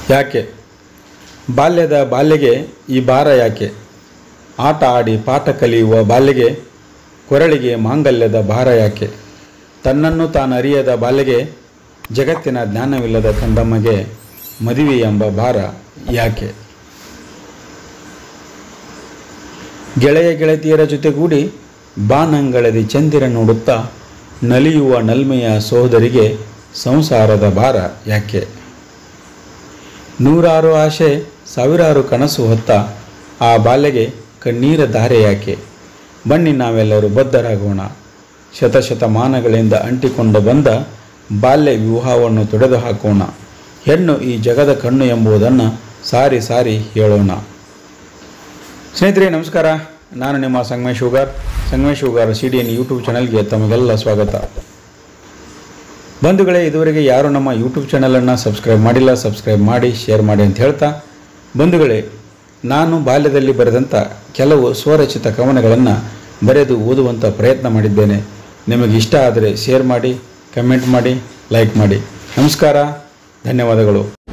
ಯಾಕೆ ಬಾಲ್ಯದ ಬಾಲ್ಯಗೆ ಈ ಭಾರ ಯಾಕೆ ಆಟ ಆಡಿ ಪಾಠ ಕಲಿಯುವ ಬಾಲ್ಯಗೆ ಕೊರಳಿಗೆ ಮಾಂಗಲ್ಯದ ಭಾರ ಯಾಕೆ ತನ್ನನ್ನು ತಾನು ಅರಿಯದ ಬಾಲ್ಯಗೆ ಜಗತ್ತಿನ ಜ್ಞಾನವಿಲ್ಲದ ಕಂದಮ್ಮಗೆ ಮದುವೆ ಎಂಬ ಭಾರ ಯಾಕೆ ಗೆಳೆಯ ಗೆಳತಿಯರ ಜೊತೆಗೂಡಿ ಬಾನಂಗಳದಿ ಚಂದಿರ ನೋಡುತ್ತಾ ನಲಿಯುವ ನಲ್ಮೆಯ ಸೋದರಿಗೆ ಸಂಸಾರದ ಭಾರ ಯಾಕೆ ನೂರಾರು ಆಶೆ ಸಾವಿರಾರು ಕನಸು ಹೊತ್ತ ಆ ಬಾಲ್ಯಗೆ ಕಣ್ಣೀರ ಧಾರೆ ಯಾಕೆ ಬನ್ನಿ ನಾವೆಲ್ಲರೂ ಬದ್ಧರಾಗೋಣ ಶತಶತಮಾನಗಳಿಂದ ಅಂಟಿಕೊಂಡು ಬಂದ ಬಾಲ್ಯ ವಿವಾಹವನ್ನು ತೊಡೆದು ಹಾಕೋಣ ಹೆಣ್ಣು ಈ ಜಗದ ಕಣ್ಣು ಎಂಬುದನ್ನು ಸಾರಿ ಸಾರಿ ಹೇಳೋಣ ಸ್ನೇಹಿತರೆ ನಮಸ್ಕಾರ ನಾನು ನಿಮ್ಮ Sangamesh sugar Sangamesh sugar C D N YouTube ಚಾನಲ್ಗೆ ತಮಗೆಲ್ಲ ಸ್ವಾಗತ ಬಂಧುಗಳೇ ಇದುವರೆಗೆ ಯಾರು ನಮ್ಮ ಯೂಟ್ಯೂಬ್ ಚಾನಲನ್ನು ಸಬ್ಸ್ಕ್ರೈಬ್ ಮಾಡಿಲ್ಲ ಸಬ್ಸ್ಕ್ರೈಬ್ ಮಾಡಿ ಶೇರ್ ಮಾಡಿ ಅಂತ ಹೇಳ್ತಾ ಬಂಧುಗಳೇ ನಾನು ಬಾಲ್ಯದಲ್ಲಿ ಬರೆದಂಥ ಕೆಲವು ಸ್ವರಚಿತ ಕವನಗಳನ್ನು ಬರೆದು ಓದುವಂಥ ಪ್ರಯತ್ನ ಮಾಡಿದ್ದೇನೆ ನಿಮಗೆ ಇಷ್ಟ ಆದರೆ ಶೇರ್ ಮಾಡಿ ಕಮೆಂಟ್ ಮಾಡಿ ಲೈಕ್ ಮಾಡಿ ನಮಸ್ಕಾರ ಧನ್ಯವಾದಗಳು